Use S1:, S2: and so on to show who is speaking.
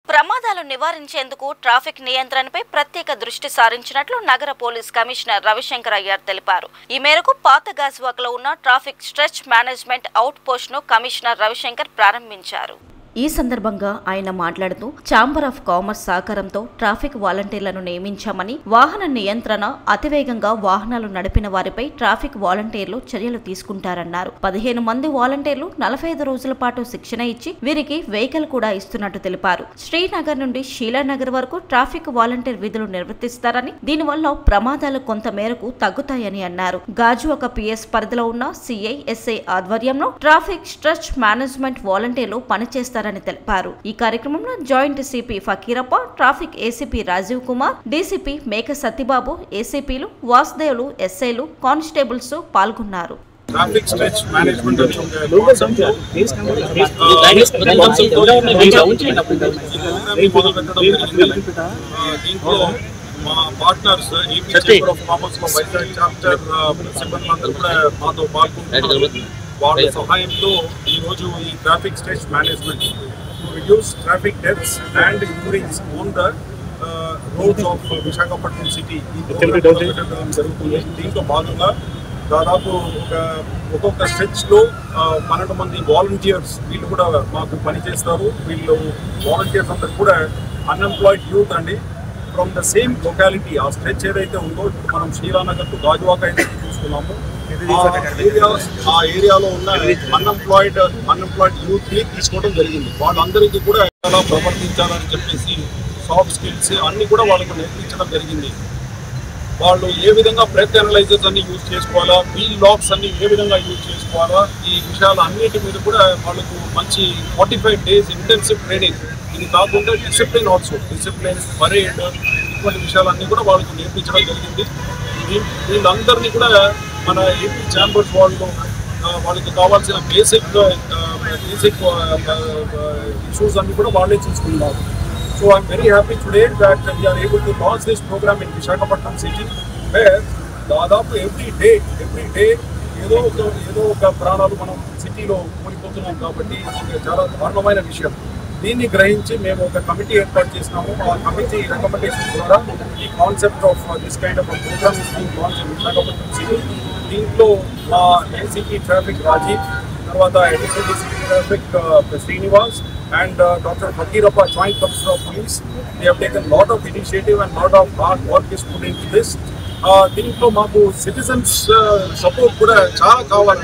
S1: ప్రమాదాలు నివారించేందుకు ట్రాఫిక్ నియంత్రణపై ప్రత్యేక దృష్టి సారించినట్లు నగర పోలీస్ కమిషనర్ రవిశంకర్ అయ్యార్ తెలిపారు ఈ మేరకు పాత గాజువాకలో ఉన్న traffic stretch management out post ను కమిషనర్ రవిశంకర్ ప్రారంభించారు ఈ సందర్భంగా ఆయన మాట్లాడుతూ ఛాంబర్ ఆఫ్ కామర్స్ సహకారంతో ట్రాఫిక్ వాలంటీర్లను నియమించామని వాహన నియంత్రణ అతివేగంగా వాహనాలు నడిపిన వారిపై ట్రాఫిక్ వాలంటీర్లు చర్యలు తీసుకుంటారన్నారు పదిహేను మంది వాలంటీర్లు నలభై ఐదు రోజుల పాటు శిక్షణ ఇచ్చి వీరికి వెహికల్ కూడా ఇస్తున్నట్టు తెలిపారు శ్రీనగర్ నుండి షీలానగర్ వరకు ట్రాఫిక్ వాలంటీర్ విధులు నిర్వర్తిస్తారని దీనివల్ల ప్రమాదాలు కొంత మేరకు తగ్గుతాయని అన్నారు గాజు ఒక పిఎస్ పరిధిలో ఉన్న సిఐ ఎస్ఐ ఆధ్వర్యంలో ట్రాఫిక్ స్ట్రెచ్ మేనేజ్మెంట్ వాలంటీర్లు పనిచేస్తారని తెలిపారు ఈ కార్యక్రమంలో joint CP Fakirappa traffic ACP Rajeev Kumar DCP Meka Satyababu ఏసీపీలు వాసుదేవులు ఎస్ఐలు కానిస్టేబుల్స్ పాల్గొన్నారు
S2: ట్రాఫిక్ స్ట్రెచ్ మేనేజ్మెంట్ అని ఒక కాన్సెప్ట్ ఇది మొదలు పెట్టడం జరిగింది. ఆ, దీంట్లో మా partners AP chamber of commerce లో వైజాగ్ చాప్టర్ సిబ్బంది అందరూ కూడా మాతో పాల్గొంటున్నారు వాళ్ళ సహాయంతో ఈ రోజు ఈ traffic stretch management reduce traffic deaths and injuries on the roads of Visakhapatnam city ఈ ప్రోగ్రామ్ పెట్టడం జరుగుతుంది దీంట్లో భాగంగా దాదాపు ఒక ఒక్కొక్క స్ట్రెచ్ లో ఆ, పన్నెండు మంది వాలంటీర్స్ వీళ్ళు కూడా మాకు పని చేస్తారు వీళ్ళు వాలంటీర్స్ అందరు కూడా అన్ఎంప్లాయిడ్ యూత్ అండి ఫ్రమ్ ద సేమ్ లొకాలిటీ ఆ స్ట్రెచ్ ఏదైతే ఉందో ఇప్పుడు మనం శ్రీరానగర్ టు గాజువాక అయితే చూసుకున్నాము ఆ ఏరియా ఆ ఏరియాలో ఉన్న అన్ఎంప్లాయిడ్ అన్ఎంప్లాయిడ్ యూత్ ని తీసుకోవడం జరిగింది వాళ్ళందరికీ కూడా ఎలా ప్రవర్తించాలని చెప్పేసి సాఫ్ట్ స్కిల్స్ అన్ని కూడా వాళ్ళకు నేర్పించడం జరిగింది వాళ్ళు ఏ విధంగా బ్రెత్ అనలైజర్స్ అన్ని యూజ్ చేసుకోవాలా వీల్ లాక్స్ అన్ని ఏ విధంగా యూజ్ చేసుకోవాలా ఈ విషయాలు అన్నిటి మీద కూడా వాళ్ళకు మంచి forty five days intensive training ఇది కాకుండా డిసిప్లిన్ ఆల్సో డిసిప్లిన్ పరేడ్ ఇటువంటి విషయాలన్నీ కూడా వాళ్ళకు నేర్పించడం జరిగింది వీ- వీళ్ళందరినీ కూడా మన ఏపీ ఛాంబర్స్ వాళ్ళు ఆ, వాళ్ళకి కావాల్సిన బేసిక్ బేసిక్ ఇష్యూస్ అన్ని కూడా వాళ్ళే చూసుకున్నారు So I'm very happy today that we are able to launch this program in Visakhapatnam city where దాదాపు ఎవ్రీ డే ఎవ్రీ డే ఏదో ఒక ఏదో ఒక ప్రాణాలు మనం సిటీలో కోల్పోతున్నాం కాబట్టి ఇది చాలా దారుణమైన విషయం దీన్ని గ్రహించి మేము ఒక కమిటీ ఏర్పాటు చేసినాము ఆ కమిటీ రికమెండేషన్ ద్వారా ఈ concept of this kind of program is being launch in Visakhapatnam city దీంట్లో మా ఏసీపీ ట్రాఫిక్ రాజీవ్ తర్వాత additional traffic Srinivas and uh, Dr. Fakirappa, Joint Commissioner of Police. They have taken a lot of initiative and lot of hard work is put into this. Uh, దీంట్లో మాకు citizens support కూడా చాలా కావాలి